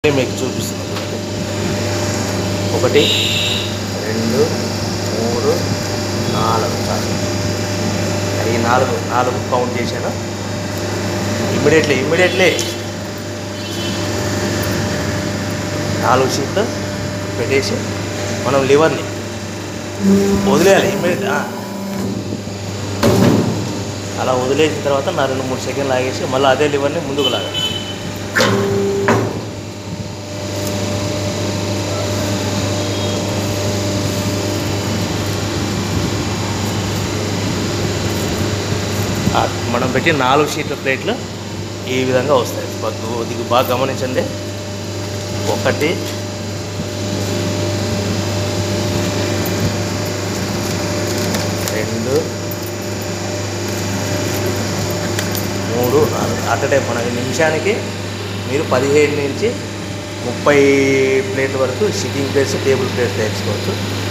నేను మీకు చూపిస్తున్నాను చూడండి. ఒకటి రెండు మూడు నాలుగు చాలు. ఈ నాలుగు నాలుగు కౌంట్ చేశాను ఇమ్మీడియట్లీ ఇమ్మీడియట్లీ నాలుగు షీట్లు పెట్టేసి మనం లివర్ని వదిలేయాలి ఇమ్మీడియట్ అలా వదిలేసిన తర్వాత నా రెండు మూడు సెకండ్లు ఆగేసి మళ్ళీ అదే లివర్ని ముందుకు లాగాలి ఆ మనం పెట్టి నాలుగు షీట్ల ప్లేట్లు ఈ విధంగా వస్తాయి కొద్ది- కొద్దిగా బాగా గమనించండి ఒకటి రెండు మూడు నాలుగు అట్ టైం మన నిమిషానికి మీరు పదిహేను నుంచి ముప్పై ప్లేట్ల వరకు సిట్టింగ్ ప్లేట్స్ టేబుల్ ప్లేట్స్ తెచ్చుకోవచ్చు